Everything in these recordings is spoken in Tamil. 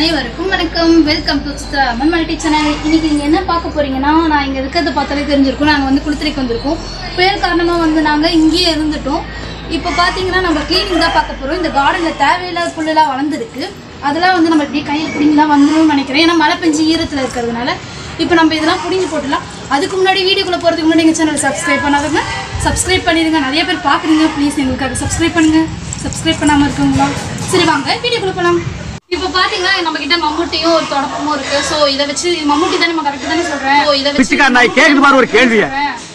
அனைவருக்கும் வணக்கம் welcome to Chitra Amman multi channel இன்னைக்கு நீங்கள் என்ன பார்க்க போறீங்கன்னா நான் இங்கே இருக்கிறத பார்த்தாலே தெரிஞ்சிருக்கும் நாங்கள் வந்து குளித்துறைக்கு வந்திருக்கோம் புயல் காரணமாக வந்து நாங்கள் இங்கேயே இருந்துட்டோம் இப்போ பார்த்தீங்கன்னா நம்ம க்ளீனிங் தான் பார்க்க போகிறோம் இந்த கார்டனில் தேவையில்லாத புல்லெல்லாம் வளர்ந்துருக்கு அதெல்லாம் வந்து நம்ம இப்படியே கையில் பிடிங்கலாம் வந்துடும் நினைக்கிறேன் ஏன்னா மழை பெஞ்சு ஈரத்தில் இருக்கிறதுனால இப்போ நம்ம இதெல்லாம் பிடிங்கி போட்டுடலாம் அதுக்கு முன்னாடி வீடியோக்குள்ளே போகிறதுக்கு முன்னாடி எங்கள் சேனல் சப்ஸ்கிரைப் பண்ணாதவங்க சப்ஸ்கிரைப் பண்ணிடுங்க நிறைய பேர் பார்க்குறீங்க ப்ளீஸ் எங்களுக்காக சப்ஸ்கிரைப் பண்ணுங்க சப்ஸ்கிரைப் பண்ணாமல் இருக்கவங்களா சரி வாங்க வீடியோக்குள்ளே போகலாம் இப்போ பாத்தீங்கன்னா நம்ம கிட்ட மம்முட்டியும் ஒரு தொடப்பமும் இருக்கு சோ இத வச்சு இது மம்முட்டி தானே கரெக்ட் தானே சொல்றேன் So, இத வச்சு பிச்சைக்கார நாய் கேக்குது பாரு ஒரு கேள்விய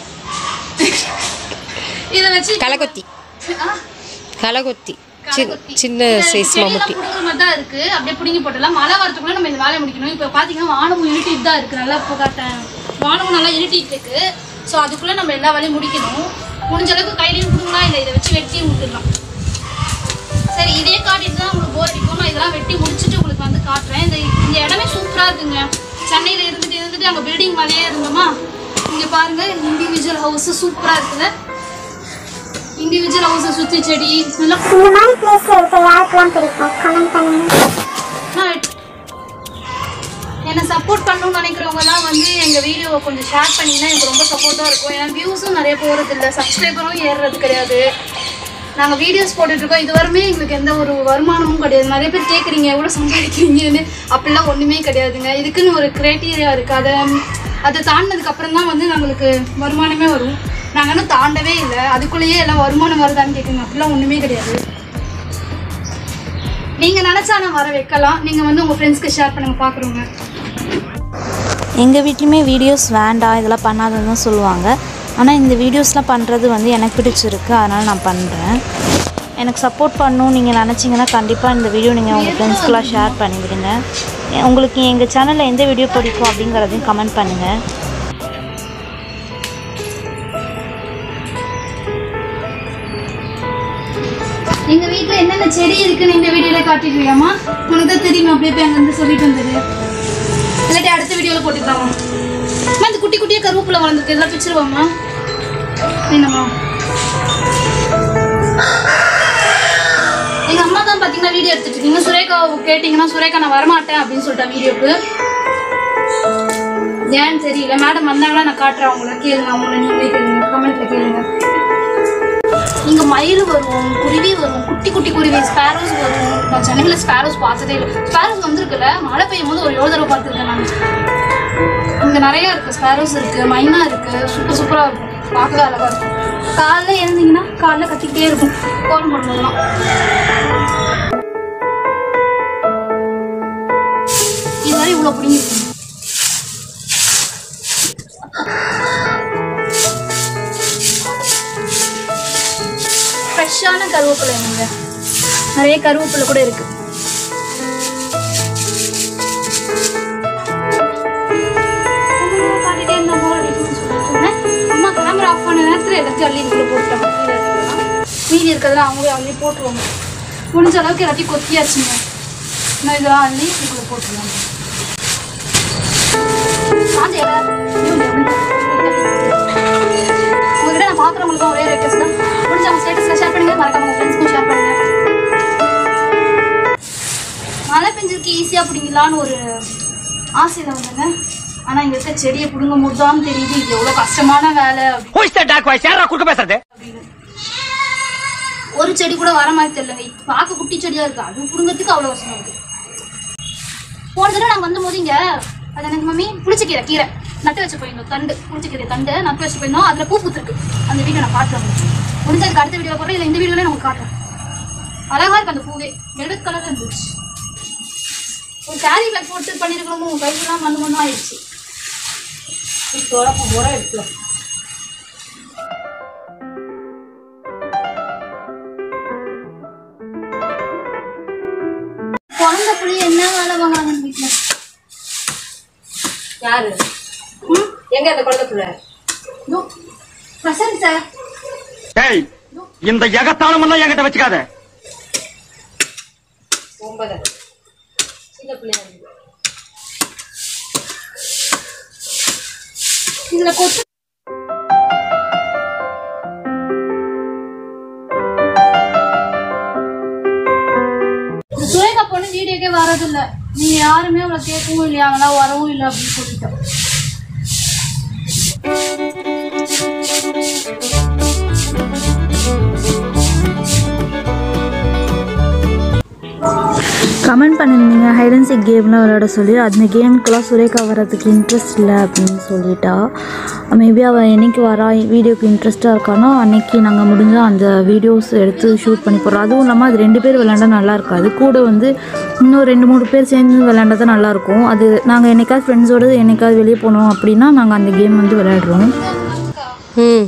இத வச்சு களைக்கொத்தி ஆ, களைக்கொத்தி சின்ன களைக்கொத்தி. சின்ன இத சைஸ் செடியெல்லாம் மம்முட்டி புடுங்குற மாதிரி தான் இருக்கு அப்படியே புடுங்கி போட்டுடலாம் மழை வரதுக்குள்ள நம்ம இந்த வேலையை முடிக்கணும் இப்போ பாத்தீங்கன்னா வானமும் இருட்டிட்டு தான் இருக்கு நல்லா இப்போ காட்டேன் வானமும் நல்லா இருட்டிட்டு இருக்கு ஸோ அதுக்குள்ள நம்ம எல்லா வேலையும் முடிக்கணும் முடிஞ்ச அளவுக்கு கையிலையும் கொடுங்கலாம் இல்லை இதை வச்சு வெட்டி விட்டுடலாம் சரி இதே காட்டிட்டு தான் உங்களுக்கு போர் அடிக்கும் நான் இதெல்லாம் வெட்டி முடிச்சுட்டு உங்களுக்கு வந்து காட்டுறேன் இந்த இந்த இடமே சூப்பராக இருக்குங்க சென்னையில் இருந்துட்டு இருந்துட்டு அங்கே பில்டிங் மேலேயே இருந்தோமா இங்கே பாருங்க இண்டிவிஜுவல் ஹவுஸ் சூப்பராக இருக்குல்ல இண்டிவிஜுவல் ஹவுஸை சுற்றி செடி நல்லா இந்த மாதிரி பிளேஸ் இருக்க யாருக்கெல்லாம் பிடிக்கும் கமெண்ட் பண்ணுங்க நான் என்னை சப்போர்ட் பண்ணணும்னு நினைக்கிறவங்கலாம் வந்து எங்கள் வீடியோவை கொஞ்சம் ஷேர் பண்ணிங்கன்னா எனக்கு ரொம்ப சப்போர்ட்டாக இருக்கும் ஏன்னா வியூஸும் நிறைய போகிறது இல்லை சப்ஸ்கிரைபரும் ஏறுறது கிடையாது நாங்கள் வீடியோஸ் போட்டுட்ருக்கோம் இதுவரையுமே எங்களுக்கு எந்த ஒரு வருமானமும் கிடையாது நிறைய பேர் கேட்குறீங்க எவ்வளோ சம்பாதிக்கிறீங்கன்னு அப்படிலாம் ஒன்றுமே கிடையாதுங்க இதுக்குன்னு ஒரு க்ரைட்டீரியா இருக்குது அதை அதை தாண்டினதுக்கு அப்புறம் தான் வந்து நம்மளுக்கு வருமானமே வரும் நாங்கள் இன்னும் தாண்டவே இல்லை அதுக்குள்ளேயே எல்லாம் வருமானம் வருதான்னு கேட்குங்க அப்படிலாம் ஒன்றுமே கிடையாது நீங்கள் நினச்சா நான் வர வைக்கலாம் நீங்கள் வந்து உங்கள் ஃப்ரெண்ட்ஸ்க்கு ஷேர் பண்ணுங்க பார்க்குறவங்க எங்கள் வீட்லேயுமே வீடியோஸ் வேண்டாம் இதெல்லாம் பண்ணாதன்னு தான் சொல்லுவாங்க ஆனால் இந்த வீடியோஸ்லாம் பண்ணுறது வந்து எனக்கு பிடிச்சிருக்கு அதனால் நான் பண்ணுறேன் எனக்கு சப்போர்ட் பண்ணணும் நீங்கள் நினச்சிங்கன்னா கண்டிப்பாக இந்த வீடியோ நீங்கள் உங்கள் ஃப்ரெண்ட்ஸ்க்கெலாம் ஷேர் பண்ணிவிடுங்க உங்களுக்கு எங்கள் சேனலில் எந்த வீடியோ பிடிக்கும் அப்படிங்கிறதையும் கமெண்ட் பண்ணுங்கள் எங்க வீட்ல என்னென்ன செடி இருக்குன்னு இந்த வீடியோல காட்டிடுவியாமா உனக்கு தான் தெரியுமா அப்படியே போய் அங்கிருந்து சொல்லிட்டு வந்துடு இல்லாட்டி அடுத்த வீடியோல போட்டுக்கலாமா அம்மா இந்த குட்டி குட்டியா கருவேப்பிலை வளர்ந்துருக்கு இதெல்லாம் பிச்சிருவாமா என்னம்மா எங்க அம்மா தான் பாத்தீங்கன்னா வீடியோ எடுத்துட்டு இருக்கீங்க சுரேகா கேட்டீங்கன்னா சுரேகா நான் வரமாட்டேன் அப்படின்னு சொல்லிட்டேன் வீடியோக்கு ஏன்னு தெரியல மேடம் வந்தாங்கன்னா நான் காட்டுறேன் அவங்கள கேளுங்க அவங்கள நீங்களே கேளுங்க கமெண்ட்ல கேளுங்க இங்க மயில் வரும் குருவி வரும் குட்டி குட்டி குருவி ஸ்பேரோஸ் வரும் நான் சென்னையில் ஸ்பேரோஸ் பார்த்ததே இல்லை ஸ்பேரோஸ் வந்திருக்குல்ல மழை பெய்யும் போது ஒரு ஏழு தடவை பார்த்துருக்கேன் நான் இங்க நிறைய இருக்கு ஸ்பேரோஸ் இருக்கு மைனா இருக்கு சூப்பர் சூப்பரா இருக்கும் பார்க்கவே அழகா இருக்கும் காலைல எழுந்தீங்கன்னா காலைல கத்திக்கிட்டே இருக்கும் கோலம் போடும்போதெல்லாம் இது வரை இவ்வளோ பிடிங்கிருக்கு ஃப்ரெஷ்ஷான கருவேப்பிலை இங்க நிறைய கருவேப்பிலை கூட இருக்கு காட்டிட்டே இருந்தா bore அடிக்கும்னு சொல்லிட்டு சொன்னேன். அம்மா கேமரா ஆஃப் பண்ண நேரத்தில் எல்லாத்தையும் அள்ளி இதுக்குள்ள போட்டுட்டாங்க கீழே இருக்கிறதெல்லாம். மீதி இருக்கிறதெல்லாம் அவங்களே அள்ளி போட்டுருவாங்க முடிஞ்ச அளவுக்கு எல்லாத்தையும் கொத்தியாச்சுங்க இன்னும் இதெல்லாம் அள்ளி இதுக்குள்ள போட்டுருவாங்க காஞ்ச இலை. ஐயோ, இந்த இலை. உங்ககிட்ட நான் பார்க்குறவங்களுக்கும் ஒரே ரெக்வஸ்ட் தான் முடிஞ்ச அவங்க ஸ்டேட்டஸில் ஷேர் பண்ணுங்க மறக்காம உங்கள் ஃப்ரெண்ட்ஸ்க்கும் ஷேர் பண்ணுங்க மழை பெஞ்சிருக்கு ஈஸியாக பிடிங்கலான்னு ஒரு ஆசையில் வந்தேங்க ஆனால் இங்கே இருக்க செடியை பிடுங்க முடியாமல் தெரியுது இது எவ்வளோ கஷ்டமான வேலை அப்படின்னு who is that dog voice யாரா குறுக்க பேசுறது ஒரு செடி கூட வர மாதிரி தெரியலங்க இது பார்க்க குட்டி செடியாக இருக்குது அது பிடுங்கிறதுக்கு அவ்வளோ கஷ்டமா இருக்குது போன தடவை நாங்கள் வந்தபோது இங்கே அது எனக்கு மம்மி புளிச்சக்கீரை கீரை நட்டு வச்சு போயிருந்தோம் தண்டு புளிச்சக்கீரை தண்டு நட்டு வச்சு போயிருந்தோம் அதில் பூ பூத்துருக்கு அந்த வீடியோ நான் காட்டுறேன் உங்களுக்கு. முடிஞ்சதுக்கு அடுத்த வீடியோ போடுறேன் இல்லை இந்த வீடியோல நமக்கு காட்டுறேன் அழகா இருக்கு அந்த பூவே வெல்வெட் கலர் இருந்துச்சு ஒரு கேரி பேக் போட்டு பண்ணிருக்கணும் உங்க கையெல்லாம் மண்ணு மண்ணு ஆயிடுச்சு உரம் எடுக்கலாம் குழந்த புள்ளி என்ன வேலை வாங்குறாங்க வீட்டுல யாரு எங்க அந்த குழந்தை புள்ள பிரசன்ட் சார் டேய் இந்த எகத்தாளம் எல்லாம் என்கிட்ட வச்சுக்காத ஒன்பது சின்ன பிள்ளையா இருக்கு. இதுல கொத்து இந்த சுரேகா பொண்ணு வீடியோக்கே வரதில்ல நீங்க யாருமே அவளை கேட்கவும் இல்லையா அவங்களாம் வரவும் இல்லை அப்படின்னு சொல்லிட்டோம் கமெண்ட் பண்ணியிருந்தீங்க ஹைட் அண்ட் சீக் கேம்லாம் விளையாட சொல்லி அந்த கேமுக்கெல்லாம் சுரேகா வர்றதுக்கு இன்ட்ரெஸ்ட் இல்லை அப்படின்னு சொல்லிட்டா மேபி அவள் என்னைக்கு வரா வீடியோக்கு இன்ட்ரெஸ்ட்டாக இருக்கானோ அன்னைக்கு நாங்கள் முடிஞ்சால் அந்த வீடியோஸ் எடுத்து ஷூட் பண்ணி போடுறோம் அதுவும் இல்லாமல் அது ரெண்டு பேர் விளையாண்டா நல்லா இருக்காது கூட வந்து இன்னும் ரெண்டு மூணு பேர் சேர்ந்து விளையாண்டா தான் நல்லாயிருக்கும் அது நாங்கள் என்னைக்காவது ஃப்ரெண்ட்ஸோடு என்னைக்காவது வெளியே போனோம் அப்படின்னா நாங்கள் அந்த கேம் வந்து விளையாடுறோம் ம்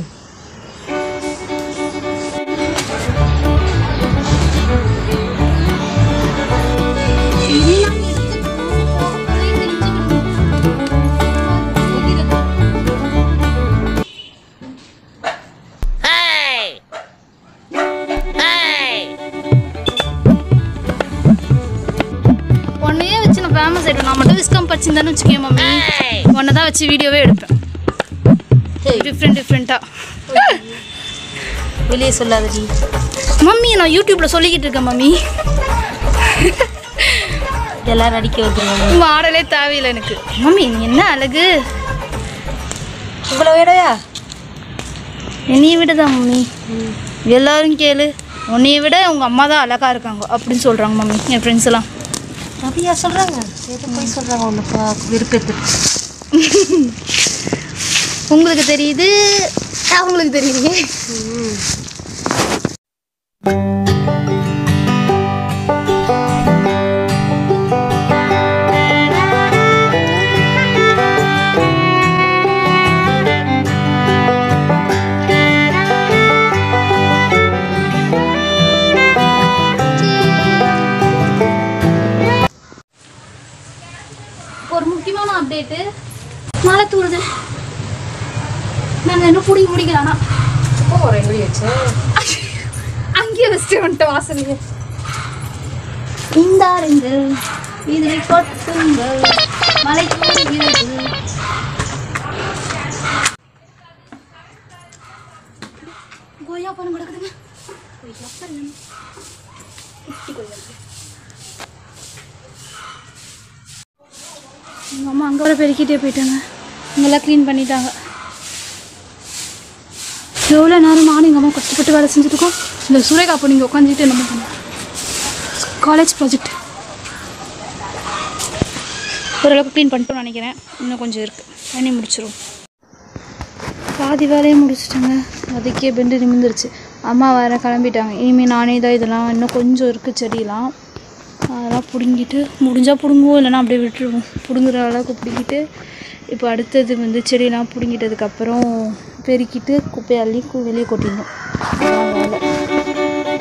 உன்னையே வச்சு நான் ஃபேமஸ் ஆயிடுவேன் நான் மட்டும் விஸ்கம் படிச்சிருந்தேன்னு வச்சுக்கேன் மம்மி உன்னை தான் வச்சு வீடியோவே எடுப்பேன் டிஃப்ரெண்ட் டிஃப்ரெண்ட்டாக வெளியே சொல்லாதடி மம்மி நான் யூடியூப்ல சொல்லிக்கிட்டு இருக்கேன் மம்மி எல்லாரும் அடிக்க வந்துருவாங்க மாடலே தேவையில்லை எனக்கு மம்மி நீ என்ன அழகு இவ்வளோ வேடையா என்னைய விட தான் மம்மி எல்லாரும் கேளு உன்னைய விட உங்க அம்மா தான் அழகா இருக்காங்க அப்படின்னு சொல்றாங்க மம்மி என் ஃப்ரெண்ட்ஸ் எல்லாம் அப்படியா சொல்கிறாங்க எது போய் சொல்கிறாங்க ஒன்று விருப்பத்துக்கு உங்களுக்கு தெரியுது அவங்களுக்கு தெரியுது ஒரு முக்கியமான அப்டேட்டு மழை தூருது நாங்கள் இன்னும் பிடிக்க முடிக்கலாம்னா எப்போ ஒரு எப்படி வச்சு அங்கேயே வச்சுட்டு வந்துட்டு வாசலையே இந்தாருங்கள் இதை கொட்டுங்கள் மலை தூருகிறது கொய்யா பழம் கிடக்குதுங்க கொய்யா பழம் குட்டி கொய்யா பழம். எங்கள் அம்மா அங்கே வர பெருக்கிட்டே போயிட்டாங்க இங்கெல்லாம் க்ளீன் பண்ணிட்டாங்க எவ்வளோ நேரம் நானும் எங்கள் அம்மா கஷ்டப்பட்டு வேலை செஞ்சுருக்கோம் இந்த சுரேகா அப்போ நீங்கள் உட்காந்துட்டு என்ன பண்ணுங்க காலேஜ் ப்ராஜெக்ட் ஓரளவுக்கு க்ளீன் பண்ணிட்டோம்னு நினைக்கிறேன் இன்னும் கொஞ்சம் இருக்குது பண்ணி முடிச்சிரும் பாதி வேலையை முடிச்சிட்டாங்க அதுக்கே பெண்டு நிமிந்துருச்சு அம்மா வேறு கிளம்பிட்டாங்க இனிமேல் நானே தான் இதெல்லாம் இன்னும் கொஞ்சம் இருக்குது செடியெல்லாம் அதெல்லாம் பிடுங்கிட்டு முடிஞ்சால் பிடுங்குவோம் இல்லைன்னா அப்படியே விட்டுருவோம் பிடுங்குற அளவுக்கு பிடுங்கிட்டு இப்போ அடுத்தது வந்து செடியெல்லாம் பிடுங்கிட்டதுக்கப்புறம் பெருக்கிட்டு குப்பையை அள்ளி கு- வெளியே கொட்டிடணும் அதான் வேலை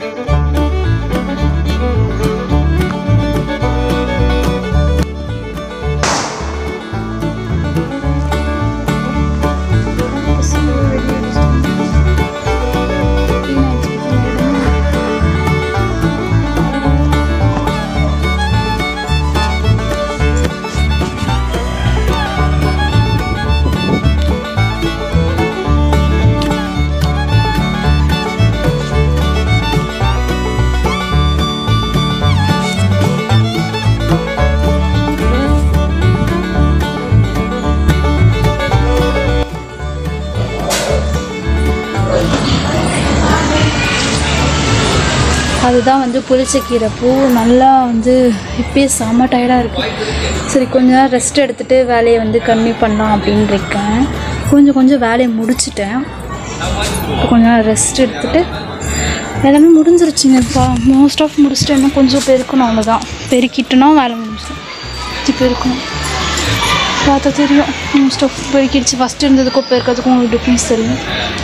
அதுதான் வந்து புளிச்சக்கீரை பூ நல்லா வந்து இப்பயே செம்ம டயர்டாக இருக்குது சரி கொஞ்ச நேரம் ரெஸ்ட் எடுத்துகிட்டு வேலையை வந்து கம்மி பண்ணலாம் அப்படின்னு இருக்கேன் கொஞ்சம் கொஞ்சம் வேலையை முடிச்சிட்டேன் இப்போ கொஞ்ச நேரம் ரெஸ்ட் எடுத்துகிட்டு எல்லாமே முடிஞ்சிருச்சுங்க இப்போ மோஸ்ட் ஆஃப் முடிச்சுட்டு இன்னும் கொஞ்சம் பெருக்கணும் அவ்வளோதான் பெருக்கிட்டுனா வேலை முடிஞ்சிடும் இப்போ பெருக்கணும் பார்த்தா தெரியும் மோஸ்ட் ஆஃப் பெருக்கிடுச்சு ஃபஸ்ட்டு இருந்ததுக்கும் பெருக்கிறதுக்கும் உங்களுக்கு டிஃப்ரென்ஸ் தெரியும்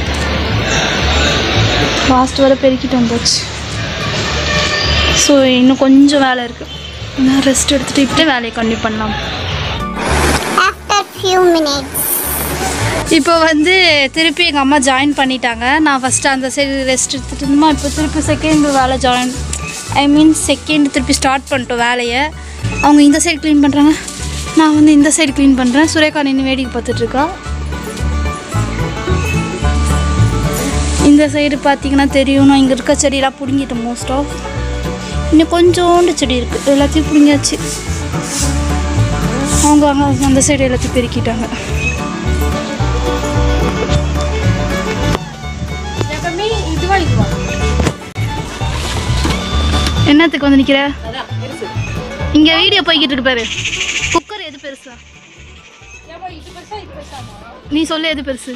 லாஸ்ட் வரை பெருக்கிட்டு வந்தாச்சு ஸோ இன்னும் கொஞ்சம் வேலை இருக்குது நான் ரெஸ்ட் எடுத்துகிட்டு இப்போ வேலையை கண்டிப்பாக பண்ணலாம் After few minutes. இப்போ வந்து திருப்பி எங்கள் அம்மா ஜாயின் பண்ணிட்டாங்க நான் ஃபஸ்ட்டு அந்த சைடு ரெஸ்ட் எடுத்துகிட்டு இருந்தோமா இப்போ திருப்பி செகண்ட் வேலை ஜாயின் ஐ மீன் செகண்ட் திருப்பி ஸ்டார்ட் பண்ணிட்டோம் வேலையை அவங்க இந்த சைடு க்ளீன் பண்ணுறாங்க நான் வந்து இந்த சைடு க்ளீன் பண்ணுறேன் சுரேகா நின்று வேடிக்கை பார்த்துட்ருக்கா இந்த சைடு பார்த்தீங்கன்னா தெரியும் நான் இங்கே இருக்க செடியெல்லாம் பிடுங்கிட்டேன் மோஸ்ட் ஆஃப் இன்னும் கொஞ்சோண்டு செடி இருக்குது எல்லாத்தையும் பிடுங்கியாச்சு அவங்க அங்கே அந்த சைடு எல்லாத்தையும் பெருக்கிட்டாங்க எப்பவுமே இதுவா இதுவா என்னத்துக்கு வந்து நிக்கிற இங்க வீடியோ போய்கிட்டு இருக்கு பாரு குக்கர் எது பெருசா ஏமா இது பெருசா இது பெருசாமா நீ சொல்லு எது பெருசு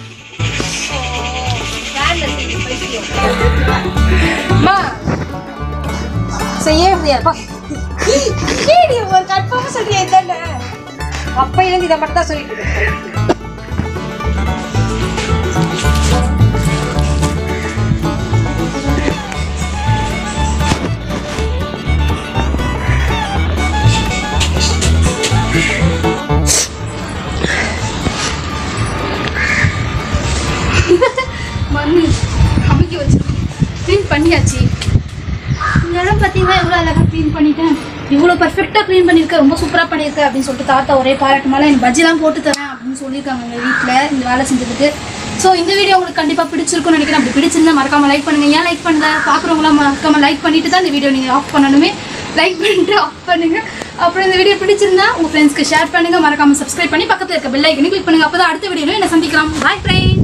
வேன்ல செய்யுது பைத்தியம் அம்மா செய்யவே முடியாதுப்பா நீ ஒரு கன்ஃபார்மா சொல்றியா இதானே அப்பையிலேருந்து இதை மட்டும் தான் சொல்லிட்டு இருக்கேன் மண்ணு அமுக்கி வச்சிருக்கோம் க்ளீன் பண்ணியாச்சு இந்த இடம் பார்த்தீங்கன்னா எவ்வளோ அழகாக க்ளீன் பண்ணிட்டேன் இவ்வளோ பர்ஃபெக்டாக க்ளீன் பண்ணியிருக்க ரொம்ப சூப்பராக பண்ணியிருக்க அப்படின்னு சொல்லிட்டு தாத்தா ஒரே பாராட்டு மேலே எனக்கு பஜ்ஜிலாம் போட்டு தரேன் அப்படின்னு சொல்லியிருக்காங்க எங்கள் வீட்டில் இந்த வேலை செஞ்சதுக்கு ஸோ இந்த வீடியோ உங்களுக்கு கண்டிப்பாக பிடிச்சிருக்கும்னு நினைக்கிறேன் அப்படி பிடிச்சிருந்தா மறக்காம லைக் பண்ணுங்க ஏன் லைக் பண்ணல பார்க்குறவங்களாம் மறக்காம லைக் பண்ணிட்டு தான் இந்த வீடியோ நீங்கள் ஆஃப் பண்ணணுமே லைக் பண்ணிட்டு ஆஃப் பண்ணுங்க அப்புறம் இந்த வீடியோ பிடிச்சிருந்தா உங்கள் ஃப்ரெண்ட்ஸ்க்கு ஷேர் பண்ணுங்க மறக்காம சப்ஸ்கிரைப் பண்ணி பக்கத்தில் இருக்க பெல் ஐக்கனையும் கிளிக் பண்ணுங்க அப்போ தான் அடுத்த வீடியோவில் என்ன சந்திக்கலாம் பாய் ஃப்ரெண்ட்